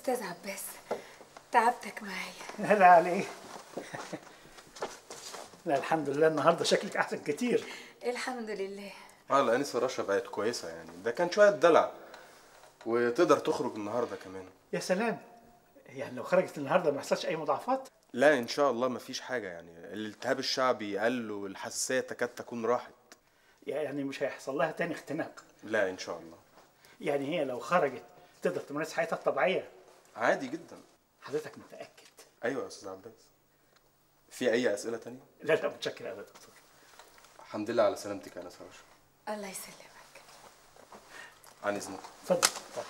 استاذ عباس تعبتك معايا لا لا عليه لا الحمد لله النهارده شكلك احسن كتير الحمد لله اه الانسه رشا بقت كويسه يعني ده كان شويه دلع وتقدر تخرج النهارده كمان يا سلام يعني لو خرجت النهارده ما يحصلش اي مضاعفات لا ان شاء الله مفيش حاجه يعني الالتهاب الشعبي قل والحساسيه تكاد تكون راحت يعني مش هيحصل لها تاني اختناق لا ان شاء الله يعني هي لو خرجت تقدر تمارس حياتها الطبيعيه عادي جدا حضرتك متاكد ايوه يا استاذ عباس في اي اسئله تانية لا لا متشكر قوي يا دكتور الحمد لله على سلامتك يا انسه رشا الله يسلمك عن اذنك اتفضل اتفضل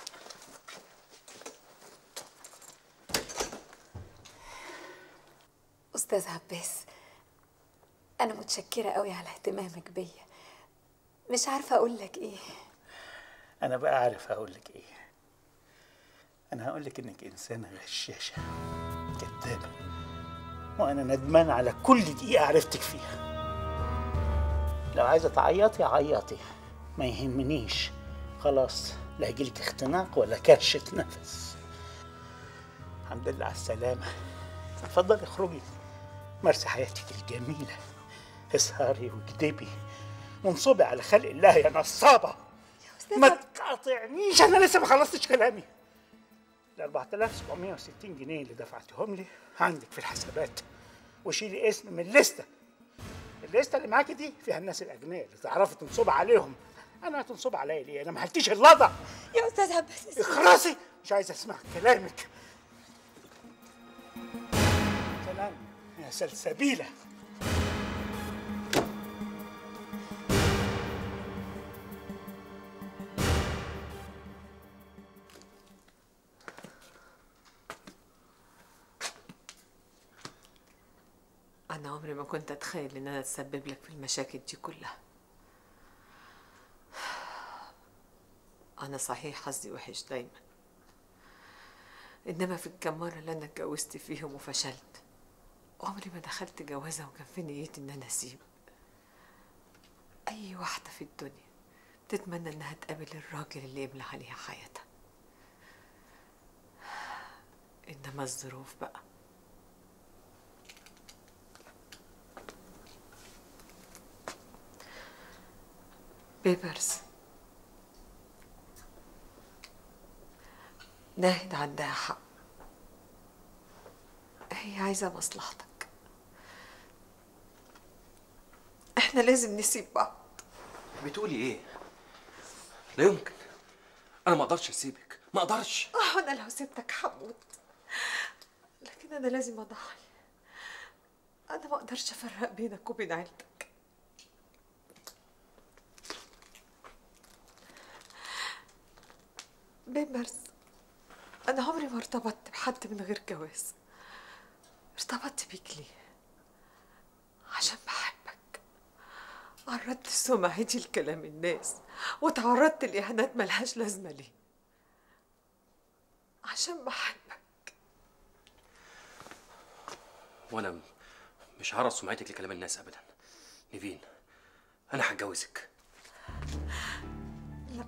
استاذ عباس انا متشكره قوي على اهتمامك بيا مش عارفه اقول لك ايه انا بقى عارف هقول لك ايه انا هقول لك انك انسانه غشاشه كذابه وانا ندمان على كل دقيقه عرفتك فيها لو عايزه تعيطي عيطي ما يهمنيش خلاص لا هيجيلك اختناق ولا كرشه نفس الحمد لله على السلامه اتفضلي اخرجي مارسي حياتك الجميله اسهري واكدبي وانصبي على خلق الله يا نصابه ما تقاطعنيش انا لسه ما خلصتش كلامي ال 4760 جنيه اللي دفعتهم لي عندك في الحسابات وشيلي اسم من الليسته الليسته اللي معاكي دي فيها الناس الاغنياء اللي تعرفي تنصب عليهم انا هتنصب عليا ليه انا ما حلتيش اللضع يا استاذ عباس اخرسي مش عايز اسمع كلامك سلام يا سلسبيله أنا عمري ما كنت أتخيل إن أنا أتسبب لك في المشاكل دي كلها أنا صحيح حظي وحش دايما إنما في الكام مرة اللي أنا اتجوزت فيهم وفشلت عمري ما دخلت جوازة وكان في نيتي إن أنا أسيب أي واحدة في الدنيا بتتمنى إنها تقابل الراجل اللي يملى عليها حياتها إنما الظروف بقى بيبرز ناهد عندها حق هي عايزة مصلحتك احنا لازم نسيب بعض بتقولي ايه لا يمكن انا ما اقدرش اسيبك ما اقدرش اه انا لو سبتك هموت لكن انا لازم اضحي انا ما اقدرش افرق بينك وبين عيلتك بيبرز انا عمري ما ارتبطت بحد من غير جواز ارتبطت بيك ليه عشان بحبك عرضت سمعتي لكلام الناس وتعرضت لإهانات ملهاش لازمة ليه عشان بحبك وانا م- مش هعرض سمعتك لكلام الناس ابدا نيفين انا هتجوزك لا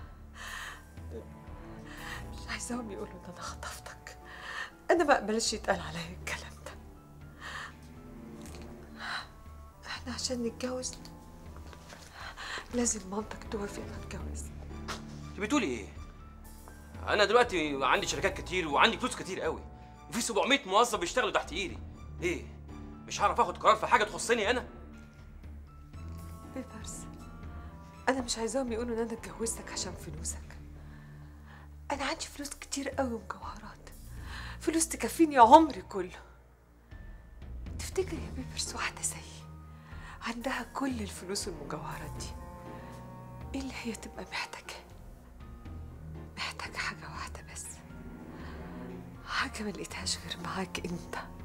مش عايزاهم يقولوا ان انا خطفتك انا ما اقبلش يتقال عليا الكلام ده احنا عشان نتجوز لازم مامتك توافق على الجواز انت بتقولي ايه انا دلوقتي عندي شركات كتير وعندي فلوس كتير قوي وفي 700 موظف بيشتغلوا تحت ايدي ايه مش هعرف اخد قرار في حاجه تخصني انا بيبرز انا مش عايزاهم يقولوا ان انا اتجوزتك عشان فلوسك انا عندي فلوس كتير قوي ومجوهرات فلوس تكفيني عمري كله تفتكر يا بيبرز واحده زيي عندها كل الفلوس والمجوهرات دي ايه اللي هي تبقى محتاجاه محتاجه حاجه واحده بس حاجه ما لقيتهاش غير معاك انت